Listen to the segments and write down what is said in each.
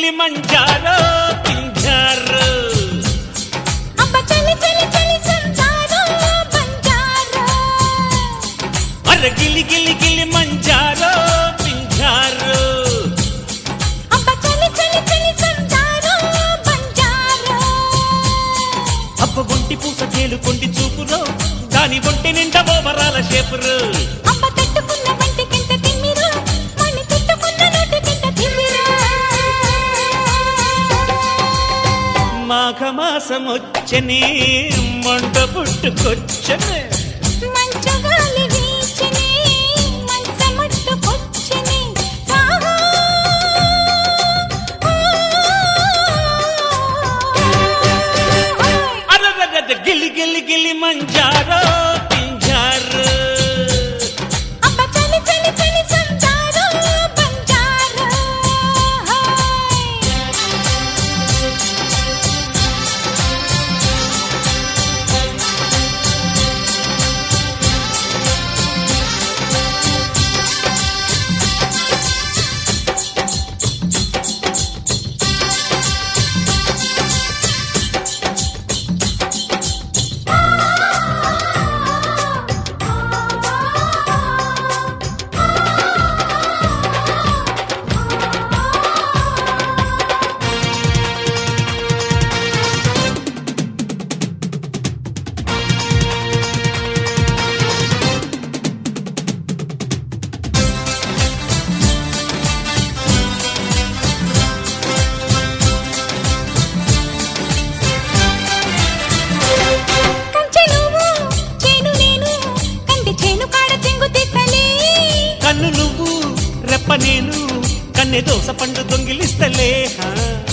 గిలి మంజారో పింజారో అబ్బ చలి చలి చలి సంజారో బంజారో అర గిలి గిలి గిలి మంజారో పింజారో అబ్బ చలి చలి చలి సంజారో బంజారో అబ్బ ఒంటి పూస తేలు కొండి చూపురో దాని ఒంటి నిండా ఓవరాల షేపురు అబ్బ తట్టుకున్న వంటికింత తిమ్మిరు మణి చుట్టుకున్న నోటికింత తిమ్మిరు మాఘమాసం వచ్చని మంట పుట్టుకొచ్చనే మంచు గాలి వీచిని మంచమట్టుకొచ్చిని సాహో అరరర గిలి గిలి గిలి మంజారో పింజారో అబ్బ చలి చలి చలి సంజారో బంజారో కంచె నువ్వు చేను నేను కంది చేను కాడ చెంగు తిత్తలే కన్ను నువ్వు రెప్ప నేను కన్నె దోస పండు దొంగిలిస్తలే హా.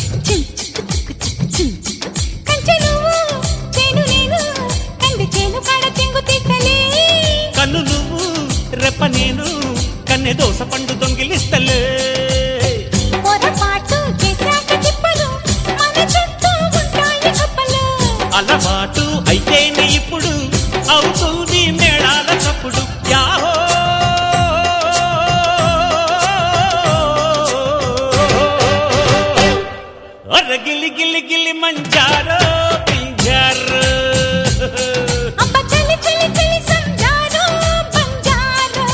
కంచె నువ్వు చేను నేను కంది చేను కాడ చెంగు తిత్తలే కన్ను నువ్వు రెప్ప నేను కన్నె దోస పండు దొంగిలిస్తలే పొరపాటు చేశాక తిప్పలు మన చుట్టూ ఉంటాయి కప్పలు అలవాటు అయితేనే ఇప్పుడు అవుతుంది మేళాల చప్పుడు యాహో అర గిలి గిలి గిలి మంచారో పింజారో అబ్బ చలి చలి చలి సంజారో బంజారో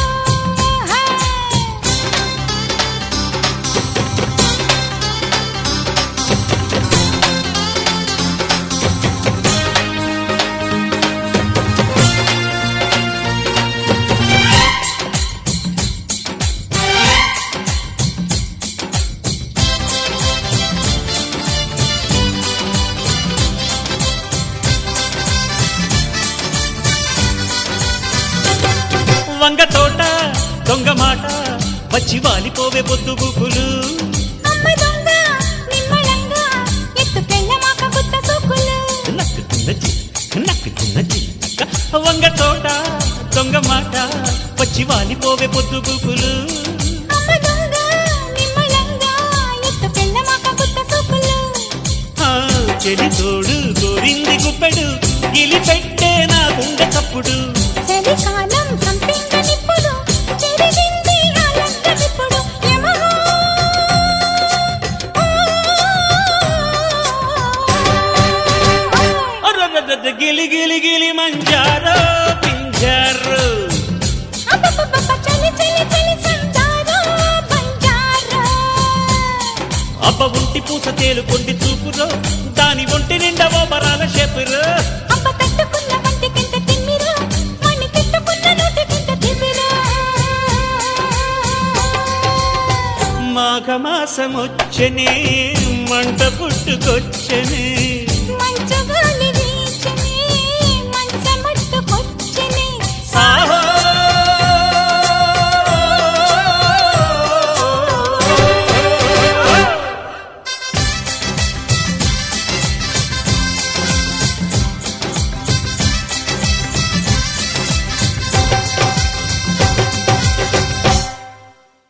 వంగ తోట దొంగ మాట వచ్చి వాలిపోవే పొద్దు గుకులు అమ్మ దొంగ నిమ్మళంగా ఎత్తుకెళ్ళమాక గుత్త సూకులు నక్కు తిన్నచి నక్కు తిన్నచి వంగ తోట దొంగ మాట వచ్చి వాలిపోవే పొద్దు గుకులు అమ్మ దొంగ నిమ్మళంగా ఎత్తుకెళ్ళమాక గుత్త సూకులు ఆ, చెలి తోడు గోరింది గుప్పెడు గిలి పెట్టే నా గుండె చప్పుడు చలికాలం సంపింగ నిప్పుడు చెరిగింది ఆలంక నిప్పుడు యమహో అర్రర్రర్ర గిలి గిలి గిలి మంజారో పింజారో అబ్బబ్బబ్బ చలి చలి చలి సంజారో బంజారో అబ్బ ఒంటి పూస తేలు కొండి చూపురో దాని ఒంటి నిండా ఓ బరాల షేపురో అబ్బ తట్టుకున్న వంటికింత తిమ్మిరు మణి తిట్టుకున్న నోటికింత తిమ్మిరు మాఘమాసమొచ్చనే మంట పుట్టుకొచ్చనే మంచు గాలి వీచిని మంచమట్టుకొచ్చిని సాహో